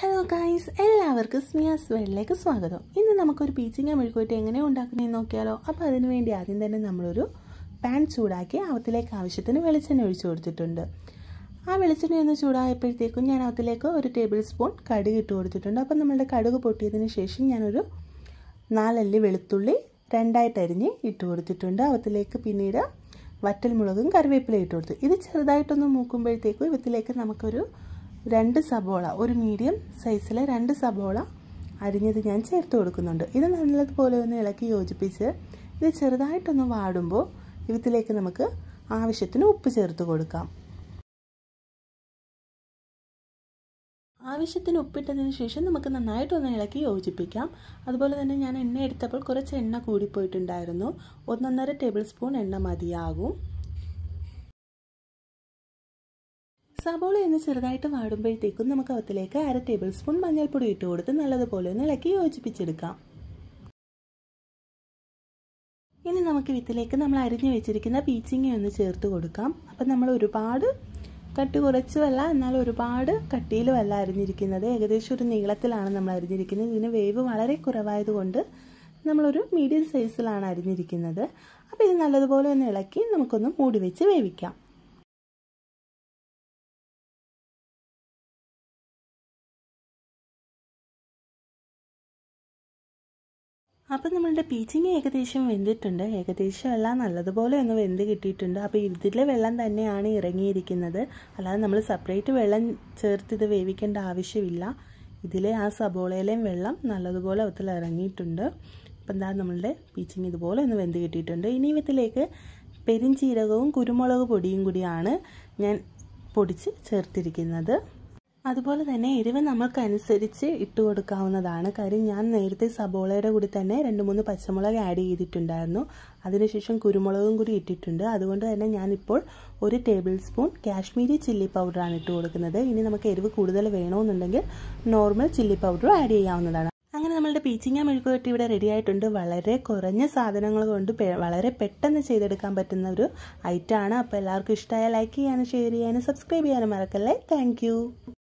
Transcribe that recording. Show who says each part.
Speaker 1: hello guys എല്ലാവർക്കും സ്മിയാസ് വേൾഡിലേക്ക് സ്വാഗതം ഇന്ന് നമുക്കൊരു പീച്ചിങ്ങ മെഴുക്കുവരട്ടി എങ്ങനെ ഉണ്ടാക്കുന്നതെന്ന് നോക്കിയാലോ അപ്പോൾ അതിന് വേണ്ടി ആദ്യം തന്നെ നമ്മളൊരു പാൻ ചൂടാക്കി അവത്തിലേക്ക് ആവശ്യത്തിന് വെളിച്ചെണ്ണ ഒഴിച്ചു കൊടുത്തിട്ടുണ്ട് ആ വെളിച്ചെണ്ണ ഒന്ന് ചൂടായപ്പോഴത്തേക്കും ഞാൻ അവത്തിലേക്ക് ഒരു ടേബിൾ സ്പൂൺ കടുക് ഇട്ട് കൊടുത്തിട്ടുണ്ട് അപ്പം നമ്മളുടെ കടുക് പൊട്ടിയതിന് ശേഷം ഞാനൊരു നാലല്ലി വെളുത്തുള്ളി രണ്ടായിട്ട് അരിഞ്ഞ് ഇട്ട് കൊടുത്തിട്ടുണ്ട് അവത്തിലേക്ക് പിന്നീട് വറ്റൽമുളകും കറിവേപ്പിലയും ഇട്ട് കൊടുത്തു ഇത് ചെറുതായിട്ടൊന്ന് മൂക്കുമ്പോഴത്തേക്കും ഇവത്തിലേക്ക് നമുക്കൊരു രണ്ട് സബോള ഒരു മീഡിയം സൈസിലെ രണ്ട് സബോള അരിഞ്ഞത് ഞാൻ ചേർത്ത് കൊടുക്കുന്നുണ്ട് ഇത് നല്ലതുപോലെ ഒന്ന് ഇളക്കി യോജിപ്പിച്ച് ഇത് ചെറുതായിട്ടൊന്ന് വാടുമ്പോൾ ഇവത്തിലേക്ക് നമുക്ക് ആവശ്യത്തിന് ഉപ്പ് ചേർത്ത് കൊടുക്കാം ആവശ്യത്തിന് ഉപ്പിട്ടതിന് ശേഷം നമുക്ക് നന്നായിട്ടൊന്ന് ഇളക്കി യോജിപ്പിക്കാം അതുപോലെ തന്നെ ഞാൻ എണ്ണ എടുത്തപ്പോൾ കുറച്ച് എണ്ണ കൂടിപ്പോയിട്ടുണ്ടായിരുന്നു ഒന്നൊന്നര ടേബിൾ സ്പൂൺ എണ്ണ മതിയാകും സബോള ഒന്ന് ചെറുതായിട്ട് വാടുമ്പോഴത്തേക്കും നമുക്ക് അകത്തിലേക്ക് അര ടേബിൾ സ്പൂൺ മഞ്ഞൾപ്പൊടി ഇട്ട് കൊടുത്ത് നല്ലതുപോലെ ഒന്ന് ഇളക്കി യോജിപ്പിച്ചെടുക്കാം ഇനി നമുക്ക് വിത്തിലേക്ക് നമ്മൾ അരിഞ്ഞു വെച്ചിരിക്കുന്ന പീച്ചിങ്ങ ഒന്ന് ചേർത്ത് കൊടുക്കാം അപ്പം നമ്മൾ ഒരുപാട് കട്ടി കുറച്ചുമല്ല എന്നാൽ ഒരുപാട് കട്ടിയിലുമല്ല അരിഞ്ഞിരിക്കുന്നത് ഏകദേശം ഒരു നീളത്തിലാണ് നമ്മൾ അരിഞ്ഞിരിക്കുന്നത് ഇതിന് വേവ് വളരെ കുറവായതുകൊണ്ട് നമ്മളൊരു മീഡിയം സൈസിലാണ് അരിഞ്ഞിരിക്കുന്നത് അപ്പോൾ ഇത് നല്ലതുപോലെ ഒന്ന് ഇളക്കി നമുക്കൊന്ന് മൂടി വെച്ച് വേവിക്കാം അപ്പം നമ്മളുടെ പീച്ചിങ് ഏകദേശം വെന്തിട്ടുണ്ട് ഏകദേശം എല്ലാം നല്ലതുപോലെ ഒന്ന് വെന്ത് കിട്ടിയിട്ടുണ്ട് അപ്പോൾ ഇതിലെ വെള്ളം തന്നെയാണ് ഇറങ്ങിയിരിക്കുന്നത് അല്ലാതെ നമ്മൾ സെപ്പറേറ്റ് വെള്ളം ചേർത്ത് ഇത് വേവിക്കേണ്ട ആവശ്യമില്ല ഇതിലെ ആ സബോളയിലെയും വെള്ളം നല്ലതുപോലെ ഒത്തിൽ ഇറങ്ങിയിട്ടുണ്ട് അപ്പം എന്താ നമ്മളുടെ പീച്ചിങ് ഇതുപോലെ ഒന്ന് വെന്ത് കിട്ടിയിട്ടുണ്ട് ഇനി വിധത്തിലേക്ക് പെരിഞ്ചീരകവും കുരുമുളക് പൊടിയും കൂടിയാണ് ഞാൻ പൊടിച്ച് ചേർത്തിരിക്കുന്നത് അതുപോലെ തന്നെ എരിവ് നമ്മൾക്കനുസരിച്ച് ഇട്ട് കൊടുക്കാവുന്നതാണ് കാര്യം ഞാൻ നേരത്തെ സബോളയുടെ കൂടി തന്നെ രണ്ട് മൂന്ന് പച്ചമുളക് ആഡ് ചെയ്തിട്ടുണ്ടായിരുന്നു അതിനുശേഷം കുരുമുളകും കൂടി ഇട്ടിട്ടുണ്ട് അതുകൊണ്ട് തന്നെ ഞാനിപ്പോൾ ഒരു ടേബിൾ സ്പൂൺ കാശ്മീരി ചില്ലി പൗഡറാണ് ഇട്ട് കൊടുക്കുന്നത് ഇനി നമുക്ക് എരിവ് കൂടുതൽ വേണമെന്നുണ്ടെങ്കിൽ നോർമൽ ചില്ലി പൗഡർ ആഡ് ചെയ്യാവുന്നതാണ് അങ്ങനെ നമ്മളുടെ പീച്ചിങ്ങ മെഴുക്കുവരട്ടി ഇവിടെ റെഡി ആയിട്ടുണ്ട് വളരെ കുറഞ്ഞ സാധനങ്ങൾ കൊണ്ട് വളരെ പെട്ടെന്ന് ചെയ്തെടുക്കാൻ പറ്റുന്ന ഒരു ഐറ്റമാണ് അപ്പോൾ എല്ലാവർക്കും ഇഷ്ടമായ ലൈക്ക് ചെയ്യാനും ഷെയർ ചെയ്യാനും സബ്സ്ക്രൈബ് ചെയ്യാനും മറക്കല്ലേ താങ്ക്